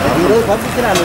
ఈరోజు పంపించినాను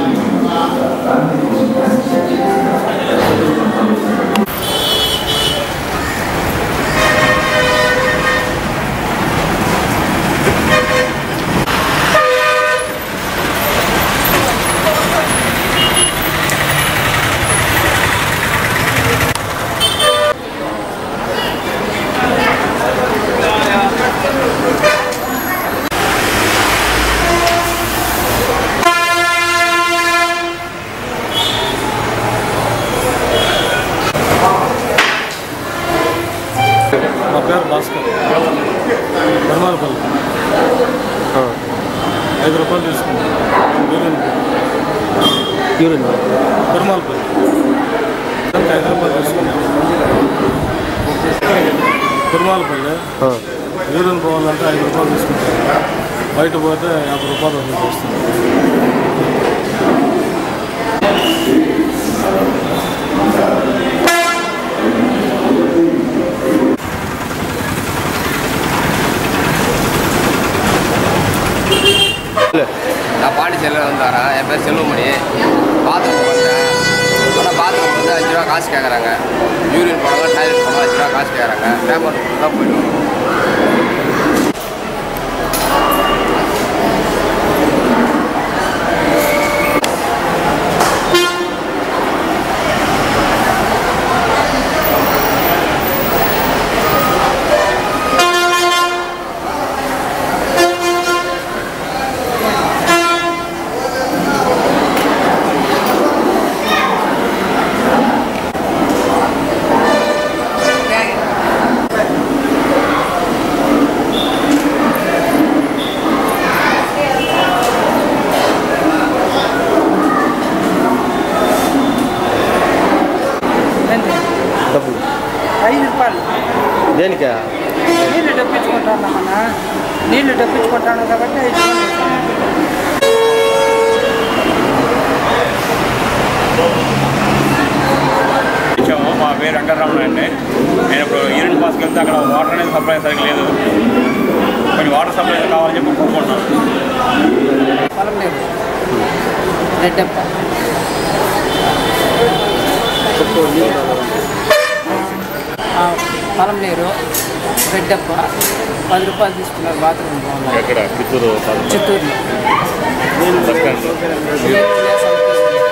మా పేరు భాస్కర్ ధర్మాలపల్లి ఐదు రూపాయలు తీసుకున్నాం యూరిన్ యూరిన్ ధర్మాలపల్లి ఐదు రూపాయలు తీసుకున్నాం ధర్మాలపల్లి యూరిన్ పోవాలంటే ఐదు రూపాయలు తీసుకుంటాం బయట పోతే యాభై రూపాయలు వసూలు చేస్తాం நான் பாண்டி செல்வம் வந்தாரா என் பேர் செல்வமணி பாத்ரூம் வந்தேன் ஆனால் பாத்ரூம் வந்து அஞ்சு ரூபா காசு கேட்குறாங்க யூரின் போனாலும் டாய்லெட் போனாலும் அஞ்சு ரூபா காசு கேட்குறாங்க பேப்பர் தான் போயிடுவோம் డబ్బులు ఐదు రూపాయలు దేనికా నీళ్లు డబ్బించుకుంటానమ్మన్నా నీళ్లు డబ్బించుకుంటాను కాబట్టి ఐదు రూపాయలు ఇస్తాను. ఇచ్చాము మా పేరు వెంకటరమణ అండి నేను ఇప్పుడు యూరిన్ పాస్కి వెళ్తే అక్కడ వాటర్ అనేది సప్లై సరిగ్గా లేదు కొంచెం వాటర్ సప్లై కావాలని చెప్పి కోరుకుంటున్నాను పొలం లేదు రెడ్డప్ప ఆ, పొలం నీరు రెడ్డప్ప పది రూపాయలు తీసుకున్నారు బాత్రూమ్ పోవాలి ఎక్కడ చిత్తూరు చిత్తూరులో బస్ స్టాండ్ నీళ్ళు లేవు, సౌకర్యం లేదు.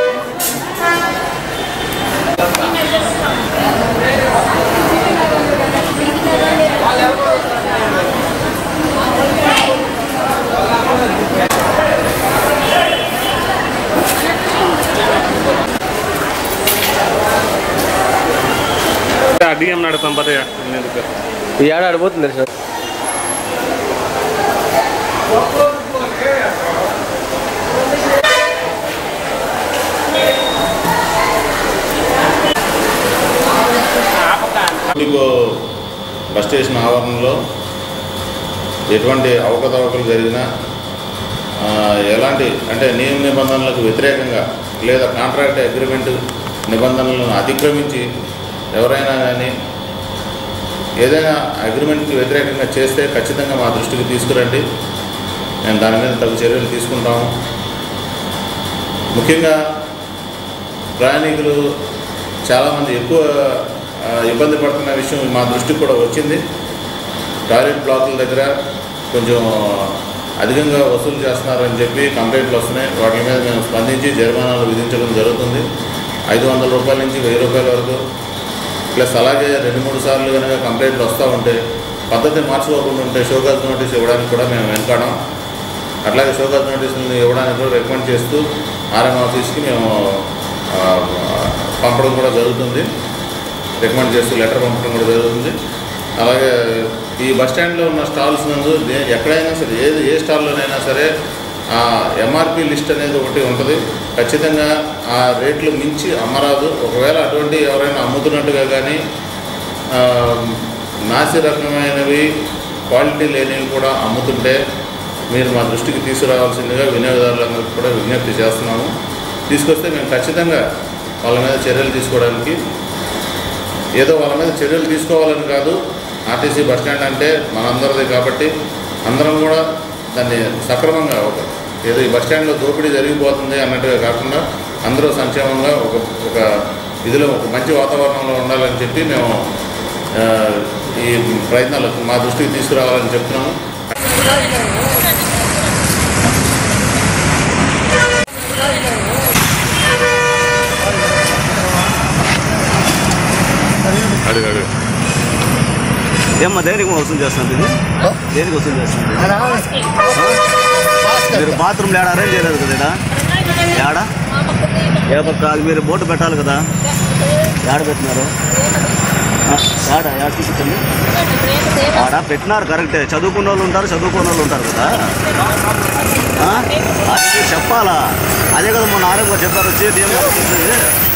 డిఎం నడుతాం పదే ఈ ఏడాది పోతుంది సార్ డిపో బస్ స్టేషన్ ఆవరణలో ఎటువంటి అవకతవకలు జరిగినా ఆ, ఎలాంటి అంటే నియమ నిబంధనలకు వ్యతిరేకంగా లేదా కాంట్రాక్ట్ అగ్రిమెంట్ నిబంధనలను అతిక్రమించి ఎవరైనా కానీ ఏదైనా అగ్రిమెంట్కి వ్యతిరేకంగా చేస్తే ఖచ్చితంగా మా దృష్టికి తీసుకురండి మేము దాని మీద తగు చర్యలు తీసుకుంటాము ముఖ్యంగా ప్రయాణికులు చాలామంది ఎక్కువ ఆ, ఇబ్బంది పడుతున్న విషయం మా దృష్టికి కూడా వచ్చింది టాయిలెట్ బ్లాకుల దగ్గర కొంచెం అధికంగా వసూలు చేస్తున్నారు అని చెప్పి కంప్లైంట్లు వస్తున్నాయి వాటి మీద మేము స్పందించి జరిమానాలు విధించడం జరుగుతుంది ఐదు వందల రూపాయల నుంచి వెయ్యి రూపాయల వరకు ప్లస్ అలాగే రెండు మూడు సార్లు కనుక కంప్లైంట్లు వస్తూ ఉంటే పద్ధతి మార్చుకోకుండా ఉంటే షోకాజ్ నోటీస్ ఇవ్వడానికి కూడా మేము వెనకాడం అట్లాగే షోకాజ్ నోటీసులను ఇవ్వడానికి కూడా రికమెండ్ చేస్తూ ఆర్ఎం ఆఫీస్కి మేము ఆ, పంపడం కూడా జరుగుతుంది రికమెండ్ చేస్తూ లెటర్ పంపడం కూడా జరుగుతుంది అలాగే ఈ బస్ స్టాండ్లో ఉన్న స్టాల్స్ నందు దే- ఎక్కడైనా సరే ఏది ఏ స్టాల్లోనైనా సరే ఆ ఎంఆర్పి లిస్ట్ అనేది ఒకటి ఉంటుంది ఖచ్చితంగా ఆ రేట్లు మించి అమ్మరాదు ఒకవేళ అటువంటి ఎవరైనా అమ్ముతున్నట్టుగా కానీ ఆ, నాసి రకమైనవి క్వాలిటీ లేనివి కూడా అమ్ముతుంటే మీరు మా దృష్టికి తీసుకురావాల్సిందిగా వినియోగదారులందరికీ కూడా విజ్ఞప్తి చేస్తున్నాము తీసుకొస్తే మేము ఖచ్చితంగా వాళ్ళ మీద చర్యలు తీసుకోవడానికి ఏదో వాళ్ళ మీద చర్యలు తీసుకోవాలని కాదు ఆర్టీసీ బస్ స్టాండ్ అంటే మనందరిది కాబట్టి అందరం కూడా దాన్ని సక్రమంగా ఒక ఏదో ఈ బస్ స్టాండ్లో దోపిడీ జరిగిపోతుంది అన్నట్టుగా కాకుండా అందరూ సంక్షేమంగా ఒక ఒక ఇదిలో ఒక మంచి వాతావరణంలో ఉండాలని చెప్పి మేము ఆ, ఈ ప్రయత్నాలు మా దృష్టికి తీసుకురావాలని చెప్తున్నాము అడుగు అడుగు ఏమ్మా దేనికి వసూలు చేస్తుంది ఇది దేనికి వసూలు చేస్తుంది మీరు బాత్రూమ్లో ఏడ అరేంజ్ చేయలేదు కదా ఈడ? ఏడ ఏ పక్క అది మీరు బోటు పెట్టాలి కదా ఏడ పెట్టినారు ఆ, ఏడ ఏడ చూపించండి ఆడ పెట్టినారు కరెక్టే చదువుకున్న వాళ్ళు ఉంటారు చదువుకున్న వాళ్ళు ఉంటారు కదా ఆ? అది మీరు చెప్పాలా అదే కదా మొన్న ఆరోగ్యం చెప్పారు వచ్చి డిఎం గారు చెప్పింది.